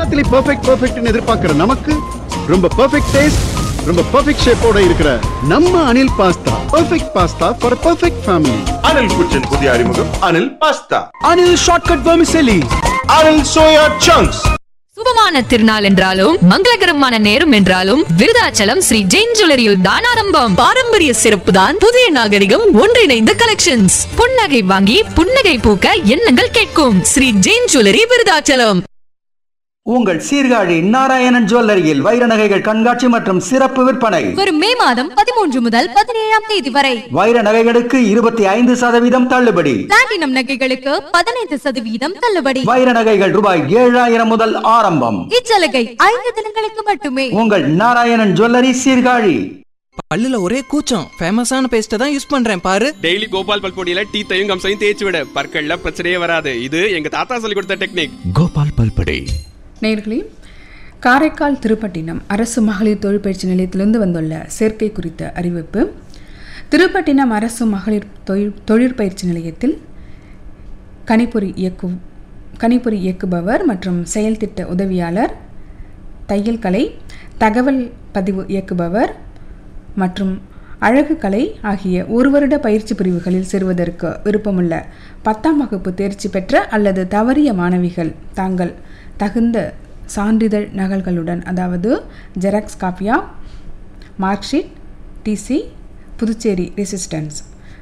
எல்லாத்துலயும் பெர்ஃபெக்ட் பெர்ஃபெக்ட்னு எதிர்பார்க்கிற நமக்கு ரொம்ப பெர்ஃபெக்ட் டேஸ்ட் ரொம்ப பெர்ஃபெக்ட் ஷேப்போட இருக்கிற நம்ம Anil pasta perfect pasta for perfect family Anil kitchen புதிய அறிமுகம் Anil pasta Anil shortcut vermicelli Anil soya chunks சுபமான திருநாள் என்றாலும் மங்களகரமான நேரம் என்றாலும் விருதாச்சலம் ஸ்ரீ ஜெயின் ஜுவல்லரியில் தான் ஆரம்பம் பாரம்பரிய சிறப்பு தான் புதிய நாகரிகம் ஒன்றிணைந்த கலெக்ஷன்ஸ் புன்னகை வாங்கி புன்னகை பூக்க எண்ணங்கள் கேட்கும் ஸ்ரீ ஜெயின் ஜுவல்லரி விருதாச்சலம் உங்கள் சீர்காழி நாராயணன் ஜுவல்லரியில் வைர நகைகள் கண்காட்சி மற்றும் சிறப்பு விற்பனை வரும் மே மாதம் பதிமூன்று முதல் பதினேழாம் தேதி வரை வைர நகைகளுக்கு இருபத்தி ஐந்து சதவீதம் தள்ளுபடி பிளாட்டினம் நகைகளுக்கு பதினைந்து சதவீதம் தள்ளுபடி வைர நகைகள் ரூபாய் ஏழாயிரம் முதல் ஆரம்பம் இச்சலுகை ஐந்து தினங்களுக்கு மட்டுமே உங்கள் நாராயணன் ஜுவல்லரி சீர்காழி பல்லுல ஒரே கூச்சம் ஃபேமஸான பேஸ்ட்டை தான் யூஸ் பண்றேன் பாரு டெய்லி கோபால் பல்பொடியில டீத்தையும் கம்சையும் தேய்ச்சி விட பற்கள்ல பிரச்சனையே வராது இது எங்க தாத்தா சொல்லி கொடுத்த டெக்னிக் கோபால் பல்படே நேர்களே காரைக்கால் திருப்பட்டினம் அரசு மகளிர் தொழிற்பயிற்சி நிலையத்திலிருந்து வந்துள்ள சேர்க்கை குறித்த அறிவிப்பு திருப்பட்டினம் அரசு மகளிர் தொழில் தொழிற்பயிற்சி நிலையத்தில் கணிப்பொறி இயக்கு கணிப்பொறி இயக்குபவர் மற்றும் செயல் திட்ட உதவியாளர் தையல் கலை தகவல் பதிவு இயக்குபவர் மற்றும் அழகு கலை ஆகிய ஒரு வருட பயிற்சி பிரிவுகளில் சேருவதற்கு விருப்பமுள்ள பத்தாம் வகுப்பு தேர்ச்சி பெற்ற அல்லது தவறிய மாணவிகள் தாங்கள் தகுந்த சான்றிதழ் நகல்களுடன் அதாவது ஜெராக்ஸ் காப்பியா மார்க்ஷீட் டிசி புதுச்சேரி ரெசிஸ்டன்ஸ்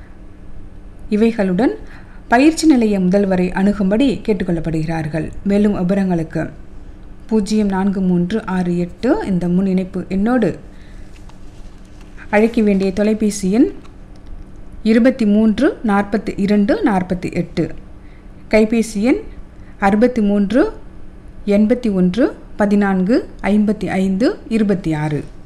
இவைகளுடன் பயிற்சி நிலைய முதல்வரை அணுகும்படி கேட்டுக்கொள்ளப்படுகிறார்கள் மேலும் விவரங்களுக்கு பூஜ்ஜியம் நான்கு மூன்று ஆறு எட்டு இந்த முன் இணைப்பு எண்ணோடு அழைக்க வேண்டிய தொலைபேசி எண் இருபத்தி மூன்று நாற்பத்தி இரண்டு நாற்பத்தி எட்டு கைபேசி எண் அறுபத்தி மூன்று எண்பத்தி ஒன்று பதினான்கு ஐம்பத்தி ஐந்து இருபத்தி ஆறு